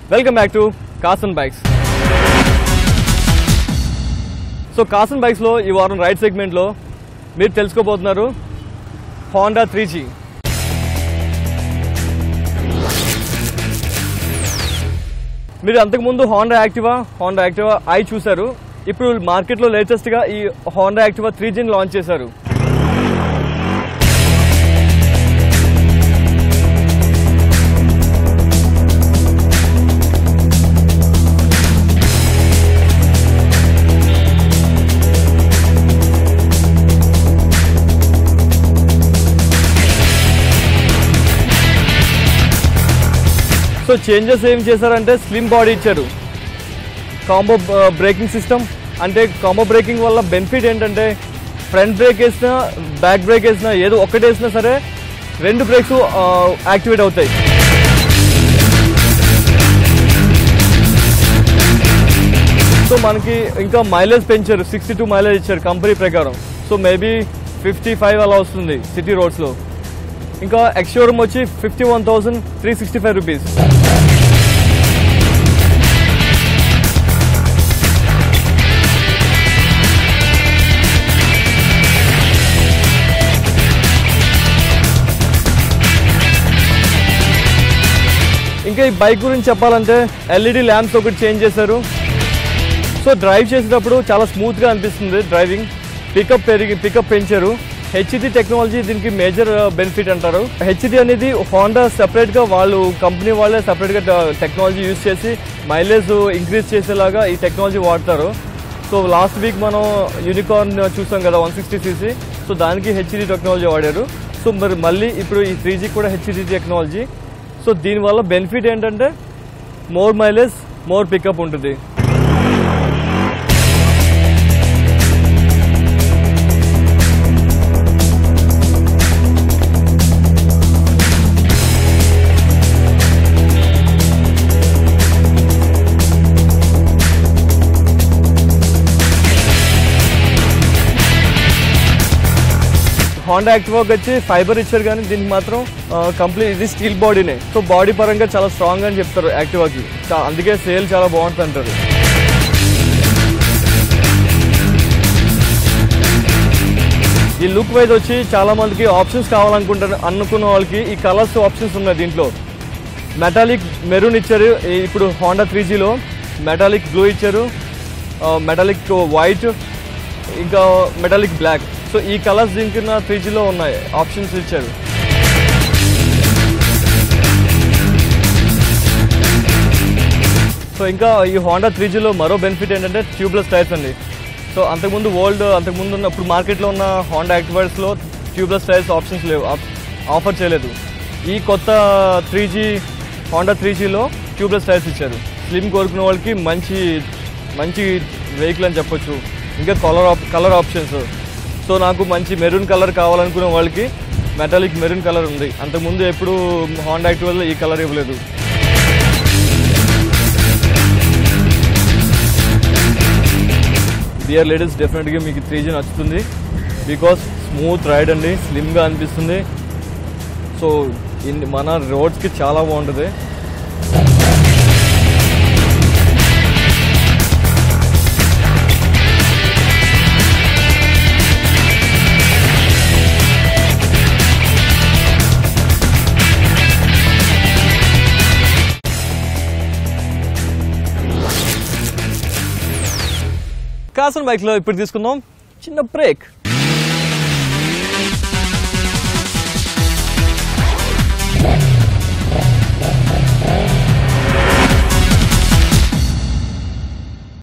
welcome back to కాసన్ bikes so కాసన్ బైక్స్లో ఈ వారం రైడ్ సెగ్మెంట్లో మీరు తెలుసుకోబోతున్నారు హోండా త్రీ జీ మీరు అంతకుముందు Honda Activa Honda Activa i చూశారు ఇప్పుడు మార్కెట్లో లేటెస్ట్గా ఈ హోండా యాక్టివా త్రీ జీని లాంచ్ చేశారు సో చేంజెస్ ఏం చేశారంటే స్లిమ్ బాడీ ఇచ్చారు కాంబో బ్రేకింగ్ సిస్టమ్ అంటే కాంబో బ్రేకింగ్ వల్ల బెనిఫిట్ ఏంటంటే ఫ్రంట్ బ్రేక్ వేసినా బ్యాక్ బ్రేక్ వేసినా ఏదో ఒక్కటి వేసినా సరే రెండు బ్రేక్స్ యాక్టివేట్ అవుతాయి సో మనకి ఇంకా మైలేజ్ పెంచారు సిక్స్టీ టూ మైలేజ్ ఇచ్చారు కంపెనీ ప్రకారం సో మేబీ ఫిఫ్టీ ఫైవ్ అలా వస్తుంది సిటీ రోడ్స్లో ఇంకా ఎక్స్షోరూమ్ వచ్చి fifty one thousand three sixty five rupees ఇంకా ఈ బైక్ గురించి చెప్పాలంటే ఎల్ఈడి ల్యాంప్స్ ఒకటి చేంజ్ చేశారు సో డ్రైవ్ చేసేటప్పుడు చాలా స్మూత్గా అనిపిస్తుంది డ్రైవింగ్ పికప్ పెరిగి పికప్ పెంచారు హెచ్డి టెక్నాలజీ దీనికి మేజర్ బెనిఫిట్ అంటారు హెచ్డి అనేది హోండా సెపరేట్గా వాళ్ళు కంపెనీ వాళ్ళే సెపరేట్గా టెక్నాలజీ యూజ్ చేసి మైలేజ్ ఇంక్రీజ్ చేసేలాగా ఈ టెక్నాలజీ వాడతారు సో లాస్ట్ వీక్ మనం యూనికార్న్ చూసాం కదా వన్ సిక్స్టీ సీసీ సో దానికి హెచ్డి టెక్నాలజీ వాడారు సో మరి మళ్ళీ ఇప్పుడు ఈ త్రీ జీ కూడా హెచ్డి టెక్నాలజీ సో దీనివల్ల బెనిఫిట్ ఏంటంటే మోర్ మైలేజ్ మోర్ పికప్ ఉంటుంది హోండా యాక్టివాకి వచ్చి ఫైబర్ ఇచ్చారు కానీ దీనికి మాత్రం కంప్లీట్ ఇది స్టీల్ బాడీనే సో బాడీ పరంగా చాలా స్ట్రాంగ్ అని చెప్తారు యాక్టివాకి చా- అందుకే సేల్ చాలా బాగుంటుంది అంటారు ఈ లుక్ వైజ్ వచ్చి చాలా మందికి ఆప్షన్స్ కావాలనుకుంటారు అనుకున్న వాళ్ళకి ఈ కలర్స్ ఆప్షన్స్ ఉన్నాయి దీంట్లో మెటాలిక్ మెరూన్ ఇచ్చారు ఈ- ఇప్పుడు హోండా త్రీ జీలో మెటాలిక్ బ్లూ ఇచ్చారు మెటాలిక్ వైట్ ఇంకా మెటాలిక్ బ్లాక్ సో ఈ కలర్స్ దీనికి త్రీ జీలో ఉన్నాయి ఆప్షన్స్ ఇచ్చారు సో ఇంకా ఈ హోండా త్రీ జీలో మరో బెనిఫిట్ ఏంటంటే ట్యూబ్లెస్ టైర్స్ అండి సో అంతకుముందు ఓల్డ్ అంతకుముందు ఉన్న ఇప్పుడు మార్కెట్లో ఉన్న హోండా యాక్టివర్స్లో ట్యూబ్లెస్ టైర్స్ ఆప్షన్స్ లేవు ఆప్- ఆఫర్ చేయలేదు ఈ కొత్త త్రీ జీ హోండా త్రీ జీలో ట్యూబ్లెస్ టైర్స్ ఇచ్చారు స్లిమ్ కోరుకునే వాళ్ళకి మంచి మంచి వెహికల్ అని చెప్పొచ్చు ఇంకా కలర్ ఆప్ కలర్ ఆప్షన్స్ సో నాకు మంచి మెరూన్ కలర్ కావాలనుకునే వాళ్ళకి మెటాలిక్ మెరూన్ కలర్ ఉంది అంతకుముందు ఎప్పుడు హోండా యాక్టివర్లో ఈ కలర్ ఇవ్వలేదు డియర్ లేడీస్ డెఫినెట్గా మీకు త్రీ జీ నచ్చుతుంది బికాస్ స్మూత్ రైడ్ అండి స్లిమ్గా అనిపిస్తుంది సో ఇన్ మన రోడ్స్కి చాలా బాగుంటుంది కాసన్ బైక్లో ఇప్పుడు తీసుకుందాం చిన్న బ్రేక్